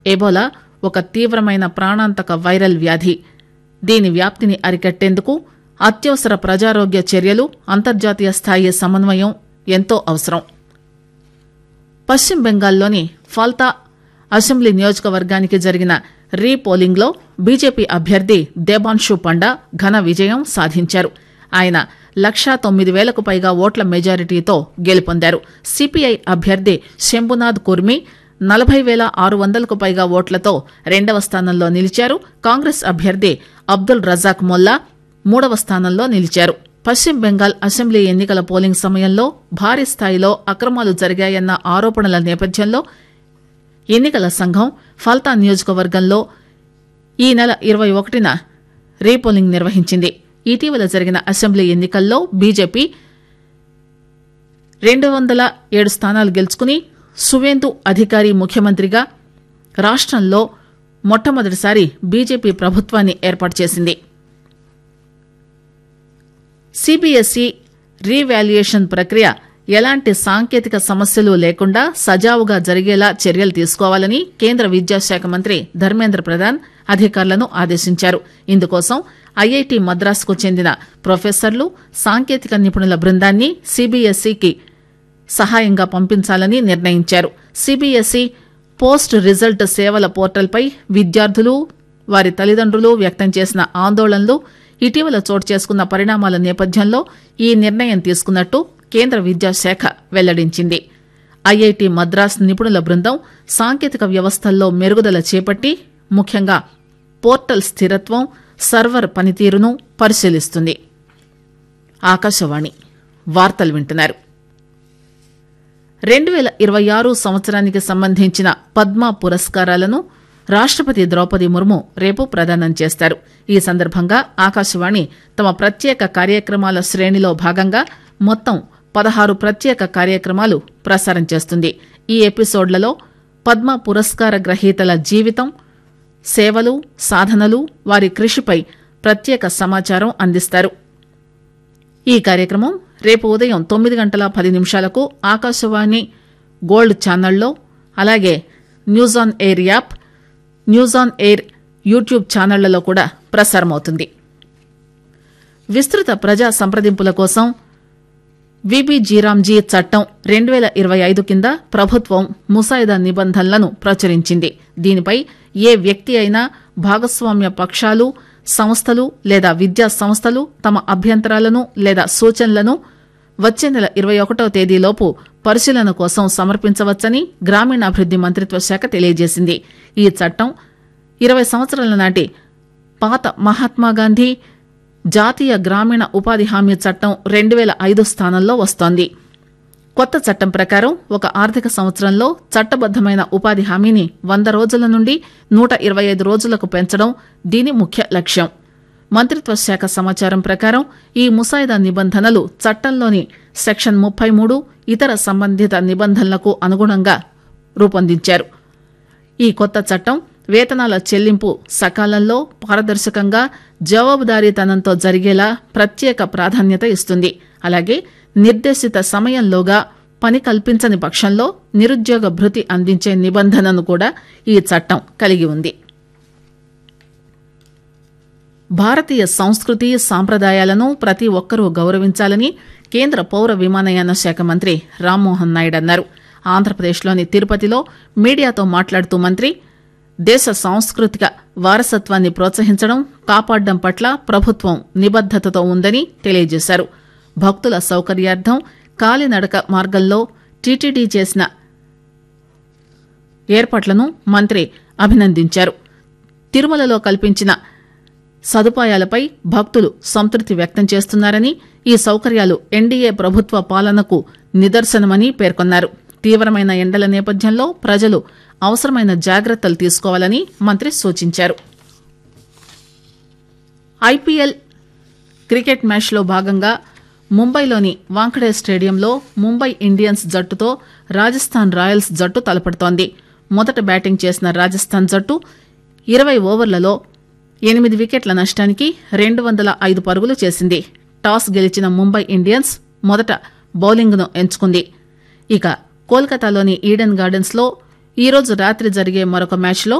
Ebola ఒక తీవ్రమైన ప్రాణాంతక వైరల్ వ్యాధి దీని వ్యాప్తిని అరికట్టేందుకు అత్యవసర ప్రజారోగ్య చర్యలు అంతర్జాతీయ స్థాయి సమన్వయం ఎంతో అవసరం పశ్చిమ బెంగాల్లోని ఫాల్తా అసెంబ్లీ నియోజకవర్గానికి జరిగిన రీ పోలింగ్లో బీజేపీ అభ్యర్థి దేబాన్షు పండా ఘన విజయం సాధించారు ఆయన లక్షా తొమ్మిది వేలకు పైగా ఓట్ల మెజారిటీతో గెలుపొందారు సిపిఐ అభ్యర్థి శంభునాథ్ కుర్మి నలభై వేల ఆరు వందలకు పైగా ఓట్లతో రెండవ స్థానంలో నిలిచారు కాంగ్రెస్ అభ్యర్థి అబ్దుల్ రజాక్ మొల్లా మూడవ స్థానంలో నిలిచారు పశ్చిమ బెంగాల్ అసెంబ్లీ ఎన్నికల పోలింగ్ సమయంలో భారీ స్థాయిలో అక్రమాలు జరిగాయన్న ఆరోపణల నేపథ్యంలో ఎన్నికల సంఘం ఫల్తా నియోజకవర్గంలో ఈ నెల ఇరవై ఒకటిన రీపోలింగ్ నిర్వహించింది ఇటీవల జరిగిన అసెంబ్లీ ఎన్నికల్లో బీజేపీ రెండు వందల ఏడు స్థానాలు గెలుచుకుని సువేందు అధికారి ముఖ్యమంత్రిగా రాష్టంలో మొట్టమొదటిసారి బీజేపీ ప్రభుత్వాన్ని ఏర్పాటు చేసింది సిబిఎస్ఈ రీవాల్యుయేషన్ ప్రక్రియ ఎలాంటి సాంకేతిక సమస్యలు లేకుండా సజావుగా జరిగేలా చర్యలు తీసుకోవాలని కేంద్ర విద్యాశాఖ మంత్రి ధర్మేంద్ర ప్రధాన్ అధికారులను ఆదేశించారు ఇందుకోసం ఐఐటి మద్రాసుకు చెందిన ప్రొఫెసర్లు సాంకేతిక నిపుణుల బృందాన్ని సిబిఎస్ఈకి సహాయంగా పంపించాలని నిర్ణయించారు సిబిఎస్ఈ పోస్ట్ రిజల్ట్ సేవల పోర్టల్పై విద్యార్థులు వారి తల్లిదండ్రులు వ్యక్తం చేసిన ఆందోళనలు ఇటీవల చోటు చేసుకున్న పరిణామాల నేపథ్యంలో ఈ నిర్ణయం తీసుకున్నట్టు కేంద్ర విద్యాశాఖ వెల్లడించింది ఐఐటి మద్రాస్ నిపుణుల బృందం సాంకేతిక వ్యవస్థల్లో మెరుగుదల చేపట్టి ముఖ్యంగా పోర్టల్ స్థిరత్వం సర్వర్ పనితీరును పరిశీలిస్తుంది ఆకాశవాణి వార్తలు వింటున్నారు రెండు పేల ఇరవై ఆరు సంవత్సరానికి సంబంధించిన పద్మ పురస్కారాలను రాష్టపతి ద్రౌపది ముర్ము రేపు ప్రదానం చేస్తారు ఈ సందర్భంగా ఆకాశవాణి తమ ప్రత్యేక కార్యక్రమాల శ్రేణిలో భాగంగా మొత్తం పదహారు ప్రత్యేక కార్యక్రమాలు ప్రసారం చేస్తుంది ఈ ఎపిసోడ్లలో పద్మ పురస్కార గ్రహీతల జీవితం సేవలు సాధనలు వారి కృషిపై ప్రత్యేక సమాచారం అందిస్తారు ఈ కార్యక్రమం రేపు ఉదయం తొమ్మిది గంటల పది నిమిషాలకు ఆకాశవాణి గోల్డ్ ఛానల్లో అలాగే news on air app news on air YouTube ఛానళ్లలో కూడా ప్రసారమవుతుంది విస్తృత ప్రజా సంప్రదింపుల కోసం విబిజీరామ్జీ చట్టం రెండు పేల ఇరవై ఐదు కింద ప్రభుత్వం ముసాయిదా నిబంధనలను ప్రచురించింది దీనిపై ఏ వ్యక్తి అయినా భాగస్వామ్య పక్షాలు సంస్థలు లేదా విద్యా సంస్థలు తమ అభ్యంతరాలను లేదా సూచనలను వచ్చే నెల ఇరవై ఒకటవ తేదీలోపు పరిశీలన కోసం సమర్పించవచ్చని గ్రామీణాభివృద్ది మంత్రిత్వ శాఖ తెలియజేసింది ఈ చట్టం ఇరవై సంవత్సరాల నాటి పాత మహాత్మాగాంధీ జాతీయ గ్రామీణ ఉపాధి హామీ చట్టం రెండు వేల ఐదు స్థానంలో వస్తోంది కొత్త చట్టం ప్రకారం ఒక ఆర్థిక సంవత్సరంలో చట్టబద్దమైన ఉపాధి హామీని వంద రోజుల నుండి నూట ఇరవై ఐదు రోజులకు పెంచడం దీని ముఖ్య లక్ష్యం మంత్రిత్వ శాఖ సమాచారం ప్రకారం ఈ ముసాయిదా నిబంధనలు చట్టంలోని సెక్షన్ ముప్పై మూడు ఇతర సంబంధిత నిబంధనలకు అనుగుణంగా రూపొందించారు ఈ కొత్త చట్టం వేతనాల చెల్లింపు సకాలంలో పారదర్శకంగా జవాబుదారీతనంతో జరిగేలా ప్రత్యేక ప్రాధాన్యత ఇస్తుంది అలాగే నిర్దేశిత సమయంలోగా పని కల్పించని పక్షంలో నిరుద్యోగ భృతి అందించే నిబంధనను కూడా ఈ చట్టం కలిగి ఉంది భారతీయ సంస్కృతి సాంప్రదాయాలను ప్రతి ఒక్కరూ గౌరవించాలని కేంద్ర పౌర విమానయాన శాఖ మంత్రి రామ్మోహన్ నాయుడు అన్నారు ఆంధ్రప్రదేశ్లోని తిరుపతిలో మీడియాతో మాట్లాడుతూ మంత్రి దేశ సాంస్కృతిక వారసత్వాన్ని ప్రోత్సహించడం కాపాడడం పట్ల ప్రభుత్వం నిబద్దతతో ఉందని తెలియజేశారు భక్తుల సౌకర్యార్థం కాలినడక మార్గంలో టీటీడీ చేసిన ఏర్పాట్లను మంత్రి అభినందించారు తిరుమలలో కల్పించిన సదుపాయాలపై భక్తులు సంతృప్తి వ్యక్తం చేస్తున్నారని ఈ సౌకర్యాలు ఎన్డీఏ ప్రభుత్వ పాలనకు నిదర్శనమని పేర్కొన్నారు తీవ్రమైన ఎండల నేపథ్యంలో ప్రజలు అవసరమైన జాగ్రత్తలు తీసుకోవాలని మంత్రి సూచించారు ఐపీఎల్ క్రికెట్ మ్యాచ్లో భాగంగా ముంబైలోని వాంఖడే స్టేడియంలో ముంబై ఇండియన్స్ జట్టుతో రాజస్థాన్ రాయల్స్ జట్టు తలపడుతోంది మొదట బ్యాటింగ్ చేసిన రాజస్థాన్ జట్టు ఇరవై ఓవర్లలో ఎనిమిది వికెట్ల నష్టానికి రెండు వందల ఐదు పరుగులు చేసింది టాస్ గెలిచిన ముంబై ఇండియన్స్ మొదట బౌలింగ్ను ఎంచుకుంది ఇక కోల్కతాలోని ఈడెన్ గార్డెన్స్ లో ఈరోజు రాత్రి జరిగే మరొక మ్యాచ్లో